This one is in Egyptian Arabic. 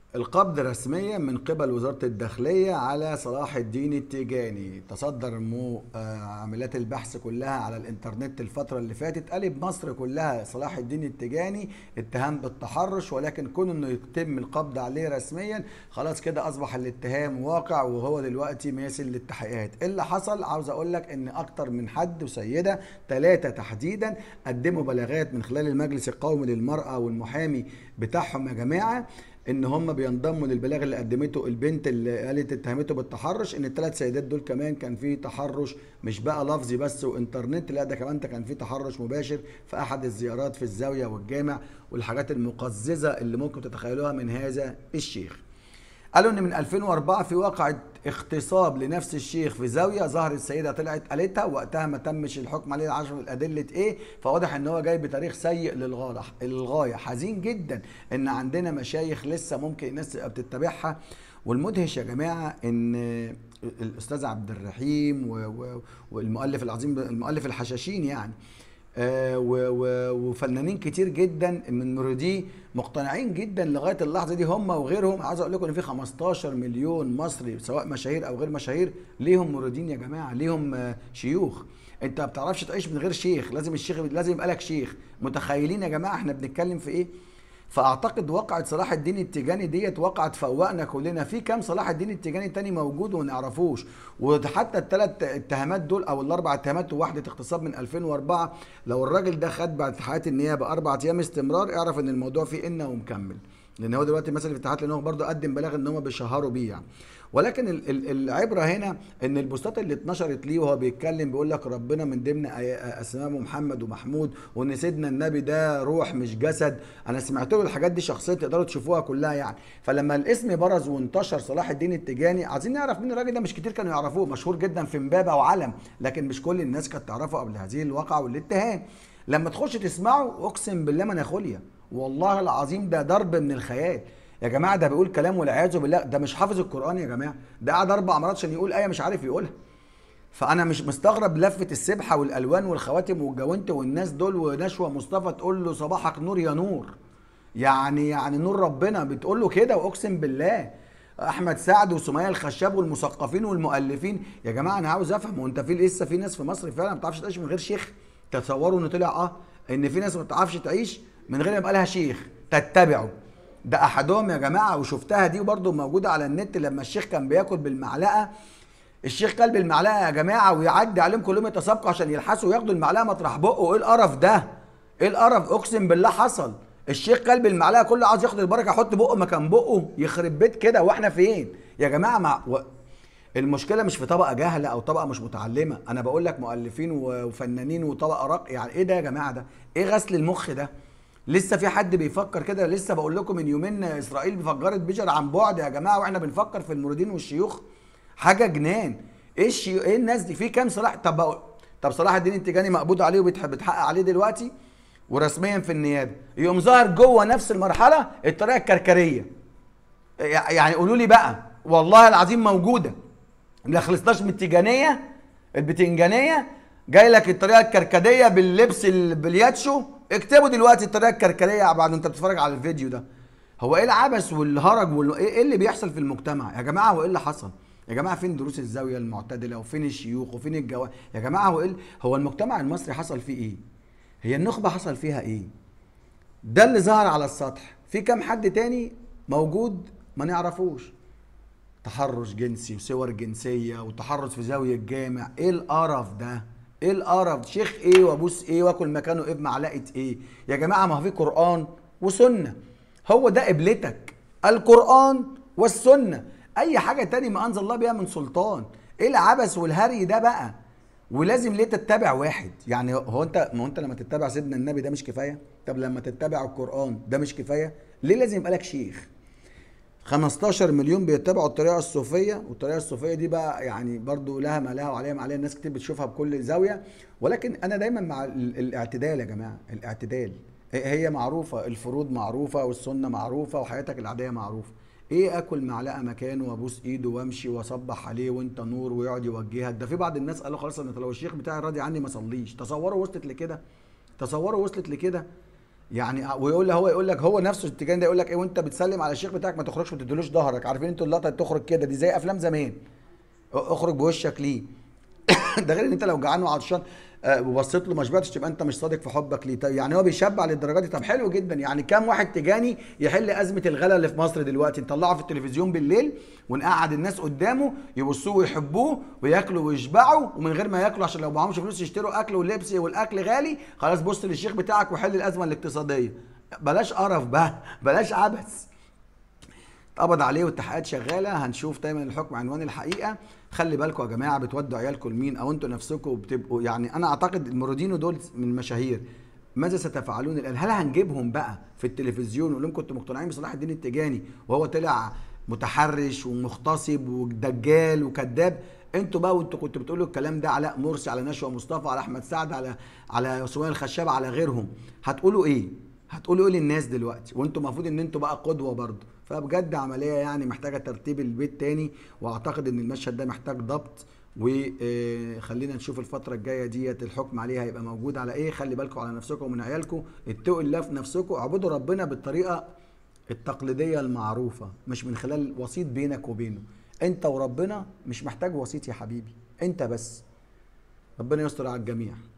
القبض رسميا من قبل وزارة الداخلية على صلاح الدين التيجاني تصدر مو آه، عمليات البحث كلها على الانترنت الفترة اللي فاتت قلب مصر كلها صلاح الدين التيجاني اتهام بالتحرش ولكن كون انه يتم القبض عليه رسميا خلاص كده اصبح الاتهام واقع وهو دلوقتي ماسل للتحقيقات إيه اللي حصل عاوز اقول لك ان اكتر من حد وسيدة ثلاثة تحديدا قدموا بلاغات من خلال المجلس القومي للمرأة والمحامي بتاعهم يا جماعة ان هم بينضموا للبلاغ اللي قدمته البنت اللي قالت اتهمته بالتحرش ان الثلاث سيدات دول كمان كان في تحرش مش بقى لفظي بس وانترنت لا ده كمان كان في تحرش مباشر في احد الزيارات في الزاويه والجامع والحاجات المقززه اللي ممكن تتخيلوها من هذا الشيخ قالوا ان من 2004 في واقعة اغتصاب لنفس الشيخ في زاويه ظهر السيده طلعت قالتها وقتها ما تمش الحكم عليه العشر الادله ايه فواضح ان هو جاي بتاريخ سيء للغايه للغايه حزين جدا ان عندنا مشايخ لسه ممكن الناس تبقى بتتبعها والمدهش يا جماعه ان الاستاذ عبد الرحيم و- و- والمؤلف العظيم المؤلف الحشاشين يعني آه، و- و- وفنانين كتير جدا من مريديه مقتنعين جدا لغايه اللحظه دي هم وغيرهم عايز اقول لكم ان في 15 مليون مصري سواء مشاهير او غير مشاهير ليهم مريدين يا جماعه ليهم آه، شيوخ انت ما بتعرفش تعيش من غير شيخ لازم الشيخ لازم يبقى لك شيخ متخيلين يا جماعه احنا بنتكلم في ايه فاعتقد واقعة صلاح الدين التيجاني ديت واقعة فوقنا كلنا في كام صلاح الدين التيجاني تاني موجود وما نعرفوش وحتى الثلاث اتهامات دول او الاربع اتهامات وواحدة اغتصاب من 2004 لو الراجل ده خد بعد حياة النيابة اربع ايام استمرار اعرف ان الموضوع فيه ان ومكمل لان هو دلوقتي مثلا في اتحاد لان هو برضه قدم بلاغ ان هم بيشهروا بيه يعني ولكن ال- ال- العبره هنا ان البوستات اللي اتنشرت ليه وهو بيتكلم بيقول لك ربنا من ضمن أي- اسماء محمد ومحمود وان سيدنا النبي ده روح مش جسد انا سمعت له الحاجات دي شخصيا تقدروا تشوفوها كلها يعني فلما الاسم برز وانتشر صلاح الدين التجاني عايزين نعرف مين الراجل ده مش كتير كانوا يعرفوه مشهور جدا في امبابه وعلم لكن مش كل الناس كانت تعرفه قبل هذه الواقعه والاتهام لما تخش تسمعه اقسم بالله ما انا خوليا والله العظيم ده ضرب من الخيال يا جماعه ده بيقول كلام والعياذ بالله ده مش حافظ القران يا جماعه ده قعد اربع مرات عشان يقول ايه مش عارف يقولها فانا مش مستغرب لفه السبحه والالوان والخواتم والجوانت والناس دول ونشوى مصطفى تقول له صباحك نور يا نور يعني يعني نور ربنا بتقول له كده واقسم بالله احمد سعد وسميه الخشاب والمثقفين والمؤلفين يا جماعه انا عاوز افهم هو انت في لسه في ناس في مصر فعلا ما بتعرفش تعيش من غير شيخ تصوروا انه طلع اه ان في ناس ما بتعرفش تعيش من غير ما يبقى لها شيخ تتبعه ده احدهم يا جماعه وشفتها دي برضو موجوده على النت لما الشيخ كان بياكل بالمعلقه الشيخ كل بالمعلقه يا جماعه ويعدي عليهم كلهم يتسابقوا عشان يلحسوا وياخدوا المعلقه مطرح بقه ايه القرف ده؟ ايه القرف اقسم بالله حصل الشيخ كلب المعلقه كله عاوز ياخد البركه يحط بقه مكان بقه يخرب بيت كده واحنا فين؟ يا جماعه مع و... المشكله مش في طبقه جاهله او طبقه مش متعلمه انا بقول لك مؤلفين و- وفنانين وطبقه راق يعني ايه ده يا جماعه ده؟ ايه غسل المخ ده؟ لسه في حد بيفكر كده لسه بقول لكم من يومين اسرائيل فجرت بيجر عن بعد يا جماعه واحنا بنفكر في المريدين والشيوخ حاجه جنان ايه الشيو... ايه الناس دي في كام صلاح طب بقول... طب صلاح الدين التجاني مقبوض عليه وبيتحقق عليه دلوقتي ورسميا في النيابه يقوم ظاهر جوه نفس المرحله الطريقه الكركريه يع- يعني قولوا لي بقى والله العظيم موجوده ما خلصناش من التيجانيه البتنجانيه جاي لك الطريقه الكركديه باللبس ال- بالياتشو اكتبوا دلوقتي الطريقه الكركديه بعد انت بتتفرج على الفيديو ده هو ايه العبث والهرج وال... ايه إيه اللي بيحصل في المجتمع يا جماعه هو ايه اللي حصل يا جماعه فين دروس الزاويه المعتدله وفين الشيوخ وفين الجو يا جماعه هو ايه ال- هو المجتمع المصري حصل فيه ايه هي النخبه حصل فيها ايه ده اللي ظهر على السطح في كام حد تاني موجود ما نعرفوش تحرش جنسي وصور جنسيه وتحرش في زاويه الجامع ايه القرف ده ايه القرف شيخ ايه وابوس ايه واكل مكانه ايه بمعلقه ايه يا جماعه ما هو في قران وسنه هو ده قبلتك القران والسنه اي حاجه تاني ما انزل الله بها من سلطان ايه العبث والهري ده بقى ولازم ليه تتبع واحد يعني هو انت ما هو انت لما تتبع سيدنا النبي ده مش كفايه طب لما تتبع القران ده مش كفايه ليه لازم يبقى لك شيخ 15 مليون بيتبعوا الطريقه الصوفيه والطريقه الصوفيه دي بقى يعني برضو لها ما لها وعليها ما عليها الناس كتير بتشوفها بكل زاويه ولكن انا دايما مع ال- الاعتدال يا جماعه الاعتدال هي معروفه الفروض معروفه والسنه معروفه وحياتك العاديه معروفه ايه اكل معلقه مكانه وابوس ايده وامشي واصبح عليه وانت نور ويقعد يوجهك ده في بعض الناس قالوا خلاص انا لو الشيخ بتاعي راضي عني ما صليش تصوروا وصلت لكده تصوروا وصلت لكده يعني ويقول له هو يقول لك هو نفسه التيجان ده يقول لك ايه وانت بتسلم على الشيخ بتاعك ما تخرجش ما تديلوش ظهرك عارفين انتوا اللقطه اللي تخرج كده دي زي افلام زمان اخرج بوشك ليه ده غير ان انت لو جعان وعطشان آه، وبصيت له ما شبعتش تبقى انت مش صادق في حبك ليه طيب يعني هو بيشبع للدرجه دي طب حلو جدا يعني كام واحد تجاني يحل ازمه الغلا اللي في مصر دلوقتي نطلعه في التلفزيون بالليل ونقعد الناس قدامه يبصوه ويحبوه وياكلوا ويشبعوا ومن غير ما ياكلوا عشان لو معهمش فلوس يشتروا اكل ولبس والاكل غالي خلاص بص للشيخ بتاعك وحل الازمه الاقتصاديه بلاش قرف بقى بلاش عبث اتقبض عليه والتحقيقات شغاله هنشوف دايما الحكم عنوان الحقيقه خلي بالكم يا جماعه بتودوا عيالكم لمين او انتوا نفسكم بتبقوا يعني انا اعتقد المورودينو دول من المشاهير ماذا ستفعلون الان هل هنجيبهم بقى في التلفزيون ونقول لهم كنتوا مقتنعين بصلاح الدين التجاني وهو طلع متحرش ومغتصب ودجال وكذاب انتوا بقى وانتوا كنتوا بتقولوا الكلام ده علاء مرسي على نشوى مصطفى على احمد سعد على على سمية الخشاب على غيرهم هتقولوا ايه هتقولوا ايه للناس دلوقتي وانتوا المفروض ان انتوا بقى قدوه برضه فبجد عمليه يعني محتاجه ترتيب البيت تاني واعتقد ان المشهد ده محتاج ضبط وخلينا نشوف الفترة الجاية ديت الحكم عليها هيبقى موجود على ايه خلي بالكم على نفسكم ومن عيالكم اتقوا الله في نفسكم اعبدوا ربنا بالطريقة التقليدية المعروفة مش من خلال وسيط بينك وبينه انت وربنا مش محتاج وسيط يا حبيبي انت بس ربنا يستر على الجميع